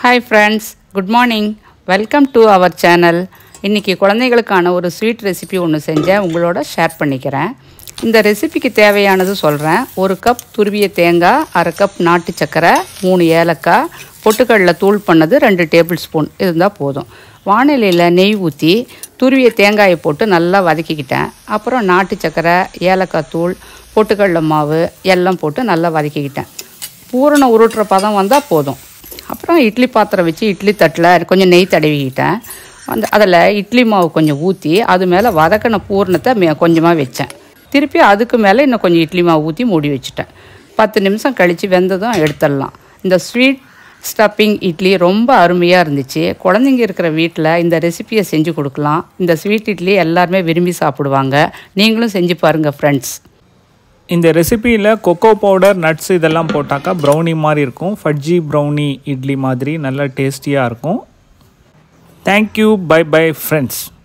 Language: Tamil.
hi friends good morning welcome to our channel இன்றைக்கி குழந்தைகளுக்கான ஒரு ஸ்வீட் ரெசிபி ஒன்று செஞ்சேன் உங்களோட ஷேர் பண்ணிக்கிறேன் இந்த ரெசிபிக்கு தேவையானது சொல்கிறேன் ஒரு கப் துருவிய தேங்காய் அரை கப் நாட்டு சக்கரை மூணு ஏலக்காய் பொட்டுக்கடலை தூள் பண்ணது ரெண்டு டேபிள் ஸ்பூன் இருந்தால் போதும் வானிலையில் நெய் ஊற்றி துருவிய தேங்காயை போட்டு நல்லா வதக்கிக்கிட்டேன் அப்புறம் நாட்டு சக்கரை ஏலக்காய் தூள் பொட்டுக்கடலை மாவு எல்லாம் போட்டு நல்லா வதக்கிக்கிட்டேன் பூரணம் உருட்டுற பதம் வந்தால் போதும் அப்புறம் இட்லி பாத்திரம் வச்சு இட்லி தட்டில் கொஞ்சம் நெய் தடவிக்கிட்டேன் அந்த அதில் இட்லி மாவு கொஞ்சம் ஊற்றி அது மேலே வதக்கின பூரணத்தை மே கொஞ்சமாக வச்சேன் திருப்பி அதுக்கு மேலே இன்னும் கொஞ்சம் இட்லி மாவு ஊற்றி மூடி வச்சுட்டேன் பத்து நிமிஷம் கழித்து வெந்ததும் எடுத்துடலாம் இந்த ஸ்வீட் ஸ்டப்பிங் இட்லி ரொம்ப அருமையாக இருந்துச்சு குழந்தைங்க இருக்கிற வீட்டில் இந்த ரெசிபியை செஞ்சு கொடுக்கலாம் இந்த ஸ்வீட் இட்லி எல்லாருமே விரும்பி சாப்பிடுவாங்க நீங்களும் செஞ்சு பாருங்கள் ஃப்ரெண்ட்ஸ் இந்த ரெசிபியில் கொக்கோ பவுடர் நட்ஸ் இதெல்லாம் போட்டாக்கா ப்ரௌனி மாதிரி இருக்கும் ஃபட்ஜி ப்ரௌனி இட்லி மாதிரி நல்லா டேஸ்டியாக இருக்கும் தேங்க்யூ பை பை ஃப்ரெண்ட்ஸ்